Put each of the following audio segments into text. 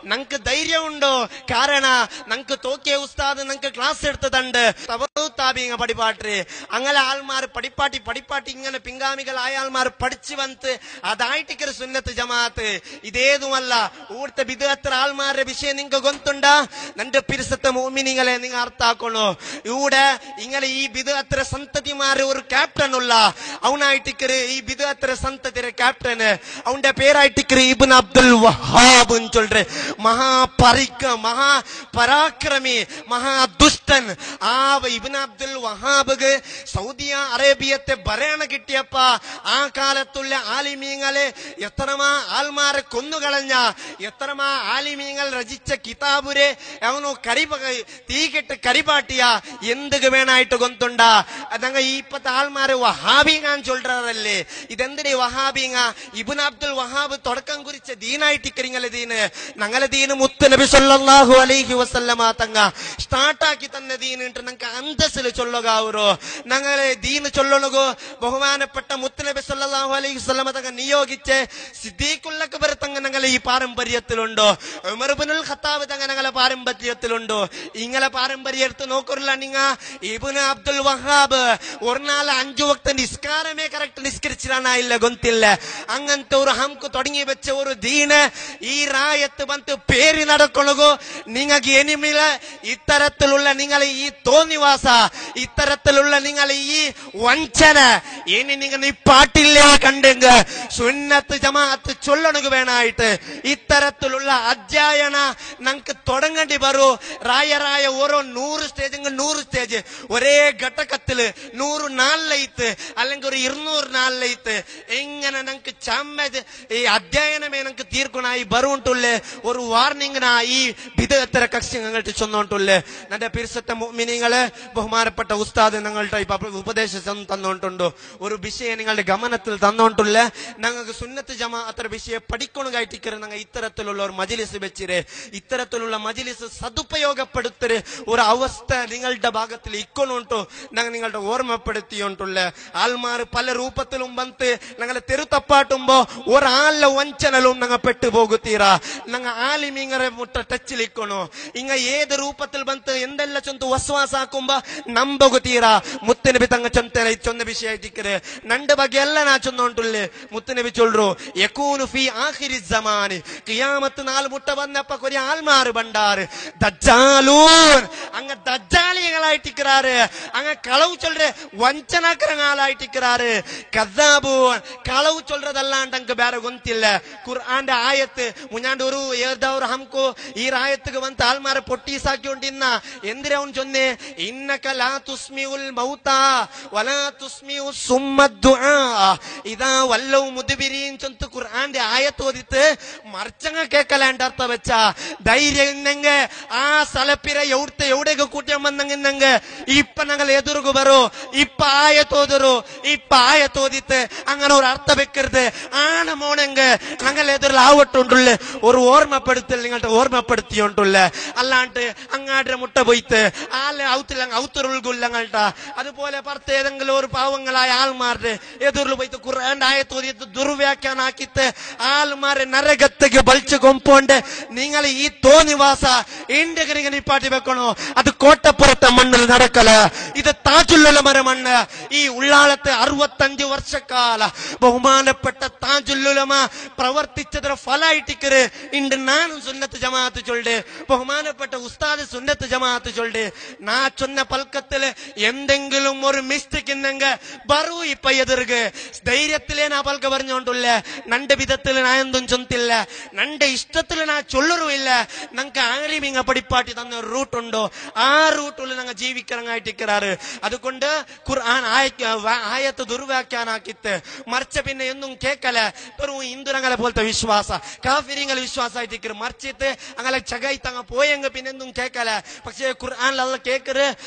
ನಂಗೆ ಧೈರ್ಯ ಉಂಡು ಕಾರಣ ನಂಗೆ തോക്കിയ ഉസ്താദ് നിങ്ങൾക്ക് ക്ലാസ് എടുത്തതുണ്ട് താബിങ്ങ പഠിപ്പാട്ട് അങ്ങനെ ആൾമാർ പഠിപ്പാട്ടി പഠിപ്പാട്ടി ഇങ്ങനെ പിങ്കാമികളായ ആൾമാർ പഠിച്ചു വന്ന് അതായിട്ടിക്കൊരു സുന്നത്ത് ജമാഅത്ത് ഇതേതുമല്ല ഊടുത്ത ബിദത്ര ആൾമാരുടെ വിഷയം നിങ്ങൾക്ക് ഗൊന്തുണ്ട നന്റെ പിരിസത്തെ മോമിനിങ്ങളെ നിങ്ങൾ അർത്ഥാക്കണോ ഇവിടെ ഇങ്ങനെ ഈ ബിദത്ര സന്തതിമാര് ഒരു ക്യാപ്റ്റൻ ഉള്ള അവനായിട്ടിക്കര് ഈ ബിദത്ര സന്തതിരെ ക്യാപ്റ്റന് അവന്റെ പേരായിട്ടിക്കര് ഇബിൻ അബ്ദുൽ വഹാബ് ചൊല്ല് മഹാപരിക്ക മഹാ പരാക്രമി മഹാദുഷ്ടൻ ആ ഇബിൻ അബ്ദുൽ വഹാബ് സൗദി അറേബ്യത്തെ ഭരണ കിട്ടിയപ്പ ആ കാലത്തുള്ള ആലിമീങ്ങളെ എത്രമാ ആൽമാരെ കൊന്നുകളഞ്ഞ എത്രമാ ആലിമീങ്ങൾ രചിച്ച കിതാബുരെ അവനു കരി തീകിട്ട് കരിപാട്ടിയ എന്തുക വേണായിട്ട് ഗൊന്തുണ്ട അതങ്ങ ഇപ്പത്തെ ആൾമാരെ വഹാബിങ്ങാൻ ചൊല്றாரല്ലേ ഇതെന്തിനെ വഹാബിങ്ങ ഇബുൻ അബ്ദുൽ വഹാബ് തുടക്കം കുറിച്ച ദീനായിട്ടിക്കരിങ്ങളെ ദീന് ഞങ്ങളെ ദീന് മുത്ത് നബി സല്ലല്ലാഹു അലൈഹി വസല്ലമ തങ്ങ സ്റ്റാർട്ടാക്കി തന്നെ ദീൻ ഉണ്ട് ഞങ്ങൾക്ക് അന്തസ്സിൽ ചൊല്ലുക അവരോ ഞങ്ങളെ ദീന് ചൊല്ലണകോ ബഹുമാനപ്പെട്ട മുത്ത് നബി സല്ലല്ലാഹു അലൈഹി വസല്ലമ തങ്ങ നിയോഗിച്ച് സിദ്ദീഖുല്ലക്ക് വരെ തങ്ങ ഞങ്ങളെ ഈ പാരമ്പര്യത്തിലുണ്ടോ ഉമർബിനുൽ ഖത്താബ് തങ്ങ ഞങ്ങളെ പാരമ്പര്യത്തിലുണ്ടോ ഇങ്ങളെ പാരമ്പര്യം എടുത്ത് നോക്കുറില്ല നിങ്ങ ഇബുന് അബ്ദുൽ വഹാബ് ഒരു നാൾ അഞ്ചു വക്ത നിസ്കാരമേ കറക്റ്റ് നിസ്കരിച്ചിടാനായില്ല ഗൊന്തില്ല അങ്ങനത്തെ ഒരു ഹംക്ക് തുടങ്ങി വെച്ച ഒരു ദീന് ഈ റായത്ത് ಬಂತು പേരി നടക്കണകോ നിങ്ങൾക്ക് എനിമില ഇത്തരത്തിലുള്ള നിങ്ങൾ ഈ തോന്നിവാസ ഇത്തരത്തിലുള്ള നിങ്ങൾ ഈ വഞ്ചന ഇനി നിങ്ങൾ ഈ പാട്ടില്ലേ കണ്ടെങ്ക സുന്നത്ത് ജമാഅത്ത് ചൊല്ലണക വേണായിട്ട് ഇത്തരത്തിലുള്ള അധ്യായന നമുക്ക് തുടങ്ങേണ്ടി വരൂ റായറായ ഓരോ നൂറ് സ്റ്റേജ് നൂറ് സ്റ്റേജ് ഒരേ ഘട്ടകത്തില് നൂറ് നാലിലൈത്ത് അല്ലെങ്കിൽ ഒരു ഇരുന്നൂറ് നാലിലൈത്ത് എങ്ങനെ നമുക്ക് ചമ്മ ഈ അധ്യയനമേ നമുക്ക് തീർക്കണായി ബറുണ്ടുള്ളേ ഒരു വാർണിംഗിനാ ഈ വിധേയത്തര കക്ഷി ഞങ്ങൾക്ക് ചൊന്നോണ്ടുള്ളേ എന്റെ പിരിസത്തെ മിനിങ്ങള് ബഹുമാനപ്പെട്ട ഉസ്താദ് ഞങ്ങളുടെ ഇപ്പൊ ഉപദേശം തന്നോണ്ടുണ്ടോ ഒരു വിഷയം നിങ്ങളുടെ ഗമനത്തിൽ തന്നോണ്ടുള്ള ഞങ്ങൾക്ക് സുന്നത്ത് ജമാ അത്ര വിഷയം പഠിക്കണതായിട്ടിക്കറ് ഞങ്ങൾ ഇത്തരത്തിലുള്ള ഒരു മജിലിസ് വെച്ചിര് ഇത്തരത്തിലുള്ള മജിലിസ് സതുപയോഗപ്പെടുത്തര് ഒരു അവസ്ഥ നിങ്ങളുടെ ഭാഗത്തിൽ ഇക്കൊണ്ടുണ്ടോ ഞങ്ങൾ നിങ്ങളുടെ ഓർമ്മപ്പെടുത്തിയോണ്ടുള്ള ആൾമാർ പല രൂപത്തിലും വന്ന് ഞങ്ങളെ തെരുത്തപ്പാട്ടുമ്പോ ഒരാളിലെ വഞ്ചനലും ഞങ്ങൾ പെട്ടുപോകുത്തീരാ ഞങ്ങൾ ആലിമീങ്ങറെ മുട്ട ടച്ചിലിക്കണോ ഇങ്ങ ഏത് രൂപത്തിൽ ಬಂತು ಎಂದೆಲ್ಲ ಚೊಂತು ವಸ್ವಾಸ ಹಾಕುಂಬ ನಂಬಗುತ್ತೀರಾ ಮುತ್ತಿನಬಿ ತಂಗ ಚೊಂತೆನ ಚೊಂದ ವಿಷಯ ಇಟ್ಟಿಕ್ಕರೆ ನಂಡ ಬಗ್ಗೆ ಎಲ್ಲ ನಾ ಚೊಂದೊಂಟುಲ್ಲೆ ಮುತ್ತಿನಬಿ ಚೊಲ್ರು ಯಕೂನು ಫಿ ಆಖಿರಿ ಜಮಾನಿ ಕಿಯಾಮತ್ ನಾಲ್ ಮುಟ್ಟ ಬಂದಪ್ಪ ಕೊರಿ ಆಲ್ಮಾರು ಬಂಡಾರು ദജ്ജാലൂൻ അങ്ങ ദജ്ജാലികളായിട്ടിരിക്കാറ് അങ്ങ കളവ് ചൊല്ற വഞ്ചനാക്കരങ്ങളായിട്ടിരിക്കാറ് കദ്ദാബൂൻ കളവ് ചൊല്றதല്ലാണ്ട് അങ്ങ് ಬೇರೆ ಗೊತ್ತಿಲ್ಲ ഖുർആന്റെ ആയത്ത് മുഞ്ഞാണ്ട് ഒരു ഏതാവർ ഹംകോ ഈ ആയത്തുക്ക് വന്ന് ആൾമാരെ പൊട്ടി സാക്കിക്കൊണ്ടിന്ന എന്തിനാ അവൻ ചൊന്നേ ഇന്നക ലാ തുസ്മിഉൽ മൗതാ വലാ തുസ്മിഉ സുമ്മ ദുആ ഇതാ വല്ലവും മുദ്ബിരീൻ ചൊന്ത് ഖുർആന്റെ ആയത്ത് ഓദിത്ത് മർച്ചങ്ങ കേക്കലാണ്ട് ಅರ್ಥ വെച്ച ಧೈರ್ಯ ಇನ್ನಂಗ ಆ ಸಲಪಿರ ಎವ್ಡ್ತ ಎವಡೆಗ ಕೂಟ್ಯ ಬಂದಂಗ ಇಪ್ಪ ನಂಗಲ್ ಎದುರುಗು ಬರೋ ಇಪ್ಪ ಆಯ ತೋದರು ಇಪ್ಪ ಆಯ ತೋದಿತ್ತು അങ്ങനെ ഒരു അർത്ഥ വെക്കരുത് ആണ് മോണെങ്ക ഞങ്ങൾ എതിരിൽ ആവട്ടുണ്ടുള്ള ഒരു ഓർമ്മപ്പെടുത്തൽ നിങ്ങളുടെ ഓർമ്മപ്പെടുത്തിയോണ്ടുള്ള അല്ലാണ്ട് അങ്ങാടെ മുട്ട പോയിത്ത് ആളെ ഔത്തില്ല ഔത്തുരുൾകൊല്ലങ്ങൾട്ട അതുപോലെ പുറത്ത് ഏതെങ്കിലും ഒരു പാവങ്ങളായ ആൾമാരുടെ എതിരിൽ പോയിട്ട് ഖുർആന്റെ ആയത്തോതിയിട്ട് ദുർവ്യാഖ്യാനാക്കിത്ത് ആൾമാരെ നരകത്തേക്ക് ബലിച്ചു കൊമ്പോണ്ട് നിങ്ങൾ ഈ തോന്നിവാസ ഇന്ത്യക്ക് നിപ്പാട്ടി വെക്കണോ അത് കോട്ടപ്പുറത്തെ മണ്ണിൽ നടക്കല ഇത് താജുല്ലുലമര മണ്ണ് ഈ ഉള്ളാളത്തെ അറുപത്തഞ്ച് വർഷക്കാല ബഹുമാനപ്പെട്ട താജുല്ലുലമ പ്രവർത്തിച്ചതിന് ഫലായിട്ടിക്കര് ഇണ്ട് നാനും സുന്നത്ത് ജമാഅത്ത് ചൊല്ല് ബഹുമാനപ്പെട്ട ഉസ്താദ് സുന്നത്ത് ജമാഅത്ത് ചൊല്ല് നാ ചൊന്ന പൽക്കത്തില് എന്തെങ്കിലും ഒരു മിസ്റ്റേക്ക് ഇന്നെങ്ക ബറു ഇപ്പൊ എതിർഗ് ധൈര്യത്തിലേ നാ പൽക്ക പറഞ്ഞോണ്ടുള്ള നന്റെ വിധത്തില് നാ എന്തും ചൊന്തില്ല നന്റെ ഇഷ്ടത്തില് നാ ചൊല്ലറുമില്ല ഞങ്ങൾക്ക് ആലിമിങ്ങ പഠിപ്പാട്ടി തന്ന ഒരു റൂട്ട് ഉണ്ടോ ആ റൂട്ടിൽ ഞങ്ങൾ ജീവിക്കണങ്ങായിട്ടിക്കറാറ് അതുകൊണ്ട് ഖുർആൻ ആയ- വ- ആയത്ത് ദുർവ്യാഖ്യാനാക്കിത്ത് മറിച്ച പിന്നെ എന്നും കേക്കല വെറും ഹിന്ദുരങ്ങളെ പോലത്തെ വിശ്വാസ കാഫിരിങ്ങളെ വിശ്വാസമായിട്ടിക്കറ് മറിച്ചിട്ട് അങ്ങനെ ചകൈത്തങ്ങ പോയെങ്ക പിന്നെ എന്തും കേക്കല പക്ഷേ ഖുർആനിൽ അല്ല കേക്കറ്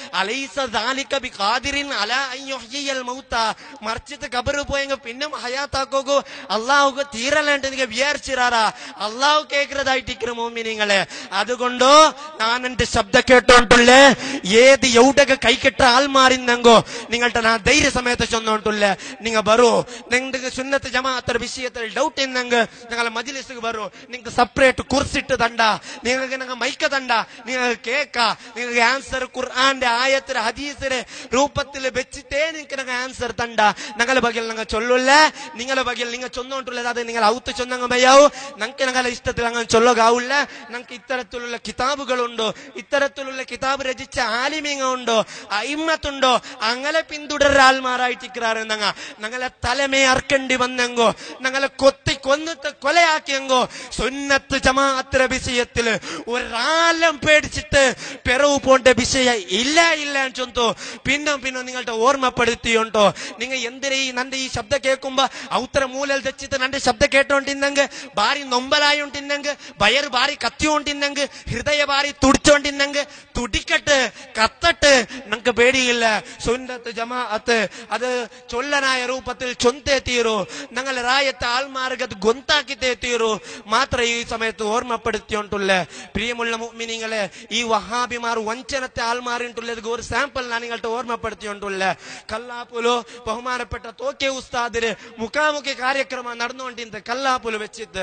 അലൈസ ദാലിക ബിഖാദിറിൻ അലാ അൻ യുഹ്യിയൽ മൗത മറിച്ചിട്ട് കബറ് പോയെങ്ക പിന്നെ ഹയാത്താക്കോകോ അള്ളാഹുക്ക് തീരലാണ്ട് നിങ്ങൾ വിചാരിച്ചിരാറാ അള്ളാഹു കേൾക്കുന്നതായിട്ടിരിക്കുന്ന മോമിനിങ്ങളെ അതുകൊണ്ടോ ഞാൻ എന്റെ ശബ്ദം കേട്ടോണ്ടുള്ളേ ഏത് എവിടെയൊക്കെ കൈക്കെട്ട ആൾമാറിന്നെങ്കോ നിങ്ങളുടെ നാ ധൈര്യ സമയത്ത് ചൊന്നോണ്ടുള്ളേ നിങ്ങ ബറു നിങ്ങൾക്ക് സുന്നത്ത് ജമാഅത്തര വിഷയത്തിൽ ഡൗട്ട് ഇന്നെങ്കിൽ ഞങ്ങളെ മജിലിസിಗೆ ಬರು നിങ്ങൾക്ക് സെപ്പറേറ്റ് കുർസിട്ട് തണ്ട നിങ്ങൾക്ക് ഞങ്ങൾ മൈക്ക തണ്ട നിങ്ങൾക്ക് കേക്ക നിങ്ങൾക്ക് ആൻസർ ഖുർആന്റെ ആയത്തിന് ഹദീസിന് രൂപത്തിൽ വെച്ചിട്ടേ നിങ്ങൾക്ക് ഞങ്ങൾ ആൻസർ തണ്ട ഞങ്ങളെ ബഗൽ ഞങ്ങൾ ചൊല്ലില്ല നിങ്ങളെ ബഗൽ നിങ്ങൾ ചൊന്നോണ്ടുള്ളത് അത് നിങ്ങൾ ഔത്ത് ചൊന്നങ്ങ മയ്യാവൂ ഞങ്ങൾക്ക് ഞങ്ങളെ ഇഷ്ടത്തിൽ അങ്ങനെ ചൊല്ലുകാവില്ല ഞങ്ങൾക്ക് ഇത്തരത്തിലുള്ള കിതാബുകളുണ്ടോ ഇത്തരത്തിലുള്ള കിതാബ് രചിച്ച ആലിമീങ്ങ ഉണ്ടോ അയിമത്തുണ്ടോ അങ്ങനെ പിന്തുടരുന്ന ആൾമാരായിട്ടിരിക്കാറ് ഞങ്ങ ഞങ്ങളെ തലമേ അർക്കണ്ടി വന്നെങ്കോ ഞങ്ങളെ കൊത്തി കൊന്നിട്ട് കൊലയാക്കിയെങ്കോ സുന്നത്ത് ജമാഅത്തിന്റെ വിഷയത്തില് ഒരാളും പേടിച്ചിട്ട് പെറവ് പോണ്ട വിഷയ ഇല്ല ഇല്ല ചൊന്തോ പിന്നെ പിന്നെ നിങ്ങളുടെ ഓർമ്മപ്പെടുത്തിയുണ്ടോ നിങ്ങൾ എന്തിനാ ഈ നന്റെ ഈ ശബ്ദ കേൾക്കുമ്പോ ഔത്തര മൂലൽ തെച്ചിട്ട് നന്റെ ശബ്ദ കേട്ടോണ്ടിന്നെങ്ക് ഭാരി നൊമ്പലായി ഉണ്ടിന്നെങ്ക് വയറ് ഭാരി കത്തിയോണ്ടിന്നെങ്ക് ഹൃദയ ഭാരി തുടിച്ചോണ്ടിന്നെങ്ക് തുടിക്കട്ട് കത്തട്ട് നമുക്ക് പേടിയില്ല സുന്നത്ത് ജമാഅത്ത് അത് ചൊല്ലനായ രൂപത്തിൽ ചൊന്തേ തീരു ഞങ്ങൾ റായത്തെ ആൾമാർക്ക് അത് ഗൊന്താക്കിത്തേ തീരു മാത്ര ഈ സമയത്ത് ഓർമ്മപ്പെടുത്തിയോണ്ടുള്ള പ്രിയമുള്ള മുഅ്മിനീങ്ങളെ ഈ വഹാബിമാർ വഞ്ചനത്തെ ആൾമാറിട്ടുള്ളത് ഒരു സാമ്പിൾ ഞാൻ നിങ്ങളുടെ ഓർമ്മപ്പെടുത്തിയോണ്ടുള്ള കല്ലാപ്പുലോ ബഹുമാനപ്പെട്ട തോക്കെ ഉസ്താദിന് മുഖാമുഖി കാര്യക്രമം നടന്നുകൊണ്ടിരുന്നത് കല്ലാപ്പുല് വെച്ചിട്ട്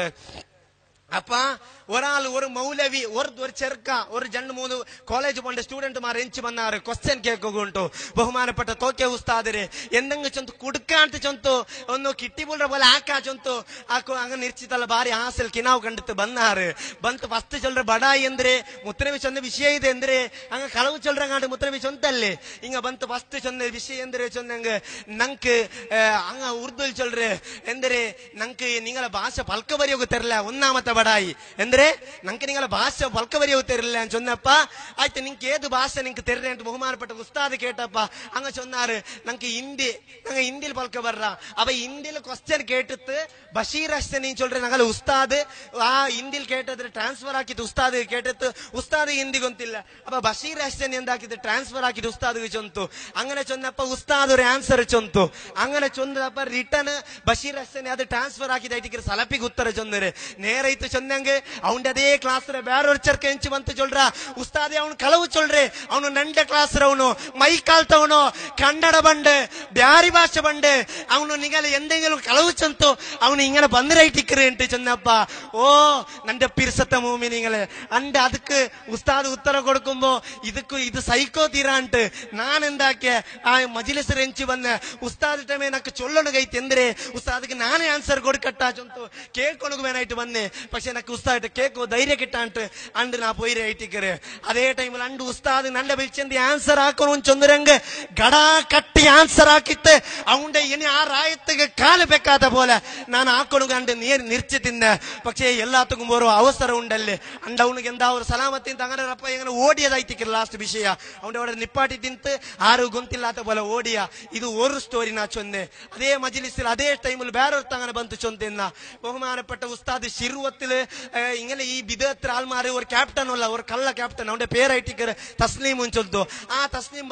അപ്പ ഒരാൾ ഒരു മൗലവി ഒരു ഒരു ചെറുക്ക ഒരു രണ്ട് മൂന്ന് കോളേജ് പോണ്ട സ്റ്റുഡന്റുമാർ എഞ്ചി വന്നാറ് ക്വസ്റ്റ്യൻ കേൾക്കുകൊണ്ടു ബഹുമാനപ്പെട്ട തോക്കെ ഉസ്താദിന് എന്തെങ്കിലും ചൊന്തു കൊടുക്കാണ്ട് ചൊന്തു ഒന്ന് കിട്ടിപുള്ള പോലെ ആക്കാ ചൊന്തു ಆಕು ಹಂಗ ನಿರ್ಚಿತಲ್ಲ ಬಾರಿ ಆಸಲ್ ಕಿನಾವ್ ಕಂಡಿತ್ತು ಬಂದಾರು ಬಂತು ಫಸ್ಟ್ ಚೊಲ್ರ ಬಡಾಯಿ ಅಂದ್ರೆ ಮುತ್ರವಿ ಚೊಂದ ವಿಷಯ ಇದೆ ಅಂದ್ರೆ ಹಂಗ ಕಳವು ಚೊಲ್ರಂಗಾಂಡು ಮುತ್ರವಿ ಚೊಂತಲ್ಲಿ ಹಿಂಗ ಬಂತು ಫಸ್ಟ್ ಚೊಂದ ವಿಷಯ ಅಂದ್ರೆ ಚೊಂದಂಗ ನಂಕ್ ಹಂಗ ಉರ್ದು ಚೊಲ್ರೆ ಎಂದ್ರೆ ನಂಕ್ ನಿಂಗಳ ಭಾಷೆ ಪಲ್ಕ ಬರೆಯೋಗ ತೆರಲ ഒന്നാമത്തെ ബടായി എന്തേ നമുക്ക് നിങ്ങളെ ഭാഷ പൽക്ക വരിയോ തരില്ല എന്ന് ചൊന്നപ്പ ആയിട്ട് നിങ്ങൾക്ക് ഏത് ഭാഷ നിങ്ങൾക്ക് തരുന്ന ബഹുമാനപ്പെട്ട ഉസ്താദ് കേട്ടപ്പ അങ്ങ് ചൊന്നാറ് നമുക്ക് ഹിന്ദി ഞങ്ങൾ ഹിന്ദിയിൽ പൽക്ക പറ അപ്പൊ ഹിന്ദിയിൽ ക്വസ്റ്റ്യൻ കേട്ടിട്ട് ബഷീർ ഹസൻ ചൊല്ലുற ഞങ്ങൾ ഉസ്താദ് ആ ഹിന്ദിയിൽ കേട്ടത് ട്രാൻസ്ഫർ ആക്കിയിട്ട് ഉസ്താദ് കേട്ടിട്ട് ഉസ്താദ് ഹിന്ദി ಗೊತ್ತಿಲ್ಲ അപ്പൊ ബഷീർ ഹസൻ എന്താക്കിയിട്ട് ട്രാൻസ്ഫർ ആക്കിയിട്ട് ഉസ്താദ് ചൊന്തു അങ്ങനെ ചൊന്നപ്പ ഉസ്താദ് ഒരു ആൻസർ ചൊന്തു അങ്ങനെ ചൊന്നപ്പ റിട്ടേൺ ബഷീർ ഹസൻ അത് ಟ್ರಾನ್ಸ್ಫರ್ ಆಕಿದಾಯ್ತು ಸಲಪಿಗೆ ಉತ್ತರ ಚೊಂದರೆ ನೇರ ಇತ್ತು ಚೊಂದಂಗೆ ಅವನ ಅದೇ ಕ್ಲಾಸ್ ಬೇರೆಯವ್ರ ಚರ್ಕ ಹೆಂಚು ಬಂತು ಚೊಲ್ರ ಉಸ್ತಾದೆ ಅವನು ಕಳವು ಚೊಲ್ರೆ ಅವನು ನಂಡೆ ಕ್ಲಾಸ್ ಅವನು ಮೈ ಕಾಲ್ತವನು ಕನ್ನಡ ಬಂಡೆ ಬ್ಯಾರಿ ಭಾಷೆ ಬಂಡೆ ಅವನು ನಿಗಲ ಎಂದೆಂಗೆಲು ಕಳವು ಚಂತು ಅವನು ഇങ്ങനെ പന്നിരായിട്ടിക്കറ് ഉണ്ട് ചെന്നപ്പ ഓ നന്റെ പിരിസത്ത മൂമി നിങ്ങള് അണ്ട് അതുക്ക് ഉസ്താദ് ഉത്തരം കൊടുക്കുമ്പോ ഇതുക്ക് ഇത് സൈക്കോ തീരാണ്ട് ഞാൻ എന്താക്കിയ ആ മജിലിസ് റെഞ്ച് വന്ന് ഉസ്താദ് ടൈമേ നക്ക് ചൊല്ലണ കൈത്ത് എന്തിരെ ഉസ്താദിക്ക് ನಾನೇ ಆನ್ಸರ್ ಕೊಡ್ಕಟ್ಟಾ ಚೊಂತು ಕೇಳ್ಕೊಂಡು ಬೇನಾಯ್ತು ಬನ್ನಿ പക്ഷെ నాకు ఉస్తాద్ కేకు ధైర్య కిట్టాంటు అండ్ నా పోయి ఐటికరు అదే టైంలో అండ్ ఉస్తాద్ నండ పిలిచింది ఆన్సర్ ಹಾಕೋನು ಚೊಂದರಂಗ ಗಡ ಕಟ್ಟಿ ಆನ್ಸರ್ ಹಾಕಿತ್ತೆ ಅವಂಡೆ ಇನಿ ಆ ರಾಯತ್ತಿಗೆ ಕಾಲು ಬೇಕಾದ പോലെ ನಾನು ಹಾಕೊಂಡು ಅಂಡ್ ನೀರ್ ನಿರ್ಚಿತಿದ್ದೆ പക്ഷേ എല്ലാത്തുക്കും ഓരോ അവസരം ഉണ്ടല്ലേ അണ്ട് അവನಿಗೆ എന്താ ഒരു സലാമത്തിൻ അങ്ങനെ റപ്പ എങ്ങനെ ഓടിയതായിട്ടിക്കൽ ലാസ്റ്റ് വിഷയ അവന്റെ അവിടെ നിപ്പാട്ടി തിന്ത് ആരും ഗൊಂತಿല്ലാത്ത പോലെ ഓടിയ ഇത് ഒരു സ്റ്റോറി നാ ചൊന്നെ അതേ മജിലിസിൽ അതേ ടൈമിൽ വേറൊരുത്ത അങ്ങനെ ಬಂತು ಚೊಂತೆನ್ನ ബഹുമാനപ്പെട്ട ഉസ്താദ് ശിരുവത്തില് ഏഹ്, ഇങ്ങനെ ഈ വിധത്തിൽ ആൾമാര് ഒരു ക്യാപ്റ്റൻ അല്ല ഒരു കള്ള ക്യാപ്റ്റൻ അവന്റെ പേരായിട്ടിക്കറ് തസ്ലീം ചൊല്തു ആ തസ്ലീം